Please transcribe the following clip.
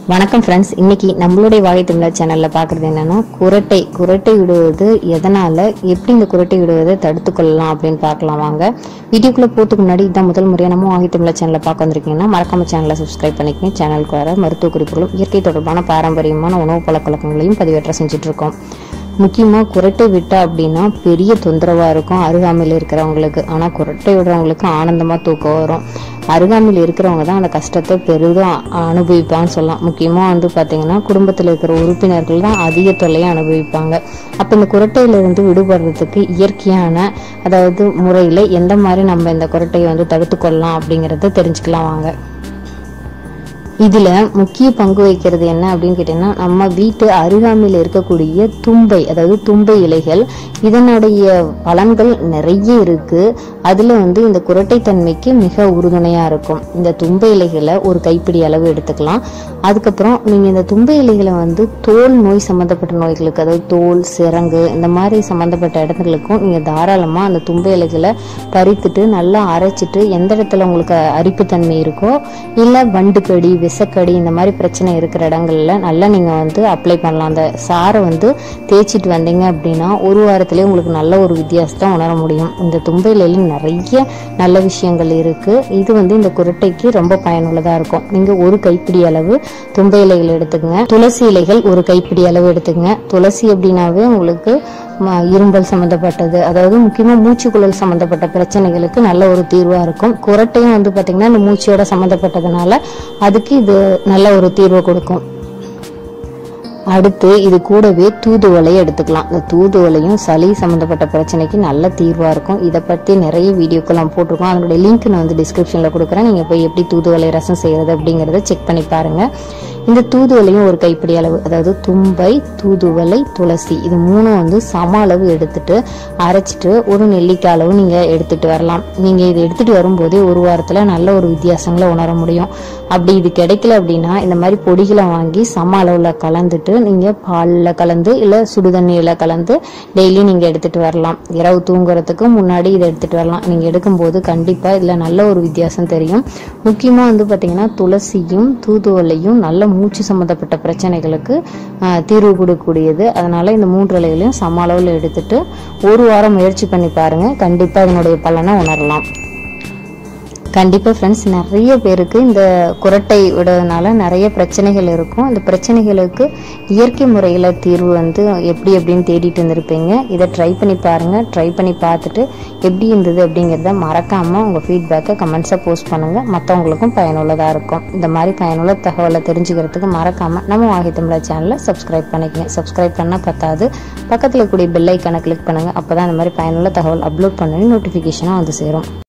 வணக்கம் ஃப்ரெண்ட்ஸ் இன்னைக்கு நம்மளுடைய வாகை தமிழர் சேனல்ல பாக்குறது என்னன்னா குரட்டை குரட்டை விடுவது எதனால எப்படி இந்த குரட்டை விடுவதை தடுத்து கொள்ளலாம் அப்படின்னு பார்க்கலாம் வாங்க வீடியோக்குள்ள போறதுக்கு முன்னாடி இதான் முதல் முறையா நம்ம வாகை தமிழர் சேனலை பார்க்க வந்திருக்கீங்கன்னா மறக்காம சேனலை சப்ஸ்கிரைப் பண்ணிக்கங்க சேனலுக்கு வர மருத்துவ குறிப்புகளும் இயற்கை தொடர்பான பாரம்பரியமான உணவு பழக்க வழக்கங்களையும் பதிவேற்ற செஞ்சுட்டு இருக்கோம் முக்கியமாக குரட்டை விட்டா அப்படின்னா பெரிய தொந்தரவாக இருக்கும் அருகாமையில் இருக்கிறவங்களுக்கு ஆனால் குரட்டை விடுறவங்களுக்கு ஆனந்தமாக தூக்கம் வரும் அருகாமையில் இருக்கிறவங்க தான் அந்த கஷ்டத்தை பெரிதும் அனுபவிப்பான்னு சொல்லலாம் முக்கியமாக வந்து பார்த்தீங்கன்னா குடும்பத்தில் இருக்கிற உறுப்பினர்கள் தான் அதிக தொல்லையை அனுபவிப்பாங்க அப்போ இந்த குரட்டையிலிருந்து விடுபடுறதுக்கு இயற்கையான அதாவது முறையில் எந்த மாதிரி நம்ம இந்த குரட்டையை வந்து தடுத்து கொள்ளலாம் அப்படிங்கிறத தெரிஞ்சுக்கலாம் வாங்க இதுல முக்கிய பங்கு வகிக்கிறது என்ன அப்படின்னு கேட்டீங்கன்னா நம்ம வீட்டு அருகாமையில் இருக்கக்கூடிய தும்பை அதாவது தும்பை இலைகள் இதனுடைய பலன்கள் நிறைய இருக்கு அதுல வந்து இந்த குரட்டைத்தன்மைக்கு மிக உறுதுணையா இருக்கும் இந்த தும்பை இலைகளை ஒரு கைப்பிடி அளவு எடுத்துக்கலாம் அதுக்கப்புறம் நீங்க இந்த தும்பை இலைகளை வந்து தோல் நோய் சம்பந்தப்பட்ட நோய்களுக்கு அதாவது தோல் சிரங்கு இந்த மாதிரி சம்பந்தப்பட்ட இடங்களுக்கும் நீங்க தாராளமா அந்த தும்பை இலைகளை பறித்துட்டு நல்லா அரைச்சிட்டு எந்த இடத்துல உங்களுக்கு அரிப்புத்தன்மை இருக்கோ இல்ல வண்டுக்கடி விசக்கடி இந்த மாதிரி பிரச்சனை இருக்கிற இடங்கள்ல நல்லா நீங்க வந்து அப்ளை பண்ணலாம் அந்த சாரை வந்து தேய்ச்சிட்டு வந்தீங்க அப்படின்னா ஒரு வாரத்திலே உங்களுக்கு நல்ல ஒரு வித்தியாசத்தை உணர முடியும் இந்த தும்பையில நிறைய நல்ல விஷயங்கள் இருக்கு இது வந்து இந்த குரட்டைக்கு ரொம்ப பயனுள்ளதா இருக்கும் நீங்க ஒரு கைப்பிடி அளவு தும்பை இலைகள் எடுத்துக்கங்க துளசி இலைகள் ஒரு கைப்பிடி அளவு எடுத்துக்கங்க துளசி அப்படின்னாவே உங்களுக்கு ம- இரும்பல் சம்மந்தப்பட்டது அதாவது முக்கியமாக மூச்சுக்குழல் சம்மந்தப்பட்ட பிரச்சனைகளுக்கு நல்ல ஒரு தீர்வாக இருக்கும் குரட்டையும் வந்து பார்த்திங்கன்னா இந்த மூச்சோட சம்மந்தப்பட்டதுனால அதுக்கு இது நல்ல ஒரு தீர்வை கொடுக்கும் அடுத்து இது கூடவே தூதுவளை எடுத்துக்கலாம் இந்த தூதுவளையும் சளி சம்மந்தப்பட்ட பிரச்சனைக்கு நல்ல தீர்வாக இருக்கும் இதை பற்றி நிறைய வீடியோக்கெல்லாம் போட்டிருக்கோம் அதனுடைய லிங்க் நான் வந்து டிஸ்கிரிப்ஷனில் கொடுக்குறேன் நீங்கள் போய் எப்படி தூதுவளை ரசம் செய்கிறது அப்படிங்கிறத செக் பண்ணி பாருங்கள் இந்த தூதுவளையும் ஒரு கைப்பிடி அளவு அதாவது தும்பை தூதுவளை துளசி இது மூணும் வந்து சம அளவு எடுத்துட்டு அரைச்சிட்டு ஒரு நெல்லிக்காய் அளவு நீங்கள் எடுத்துட்டு வரலாம் நீங்கள் இது எடுத்துட்டு வரும்போதே ஒரு வாரத்தில் நல்ல ஒரு வித்தியாசங்களை உணர முடியும் அப்படி இது கிடைக்கல அப்படின்னா இந்த மாதிரி பொடிகளை வாங்கி சம அளவில் கலந்துட்டு நீங்கள் பாலில் கலந்து இல்லை சுடுதண்ணியில் கலந்து டெய்லி நீங்கள் எடுத்துட்டு வரலாம் இரவு தூங்குறதுக்கு முன்னாடி இதை எடுத்துட்டு வரலாம் நீங்கள் எடுக்கும்போது கண்டிப்பாக இதில் நல்ல ஒரு வித்தியாசம் தெரியும் முக்கியமாக வந்து பார்த்தீங்கன்னா துளசியும் தூதுவளையும் நல்ல மூச்சு சம்மந்தப்பட்ட பிரச்சனைகளுக்கு ஆஹ், தீர்வு கொடுக்கக்கூடியது அதனால இந்த மூன்று இலைகளையும் சம அளவில் எடுத்துட்டு ஒரு வாரம் முயற்சி பண்ணி பாருங்க கண்டிப்பாக இதனுடைய பலனை உணரலாம் கண்டிப்பாக ஃப்ரெண்ட்ஸ் நிறைய பேருக்கு இந்த குரட்டை விடுறதுனால நிறைய பிரச்சனைகள் இருக்கும் இந்த பிரச்சனைகளுக்கு இயற்கை முறையில் தீர்வு வந்து எப்படி எப்படின்னு தேடிட்டு இருந்திருப்பீங்க இதை ட்ரை பண்ணி பாருங்கள் ட்ரை பண்ணி பார்த்துட்டு எப்படி இருந்தது அப்படிங்கிறத மறக்காமல் உங்கள் ஃபீட்பேக்கை கமெண்ட்ஸை போஸ்ட் பண்ணுங்கள் மற்றவங்களுக்கும் பயனுள்ளதாக இருக்கும் இந்த மாதிரி பயனுள்ள தகவலை தெரிஞ்சுக்கிறதுக்கு மறக்காமல் நம்ம வாகை தமிழர் சேனலை சப்ஸ்கிரைப் பண்ணிக்கங்க சப்ஸ்கிரைப் பண்ணால் பத்தாது பக்கத்தில் கூடிய பெல் ஐக்கானை கிளிக் பண்ணுங்கள் அப்போ தான் இந்த மாதிரி பயனுள்ள தகவல் அப்லோட் பண்ணி நோட்டிஃபிகேஷனாக வந்து சேரும்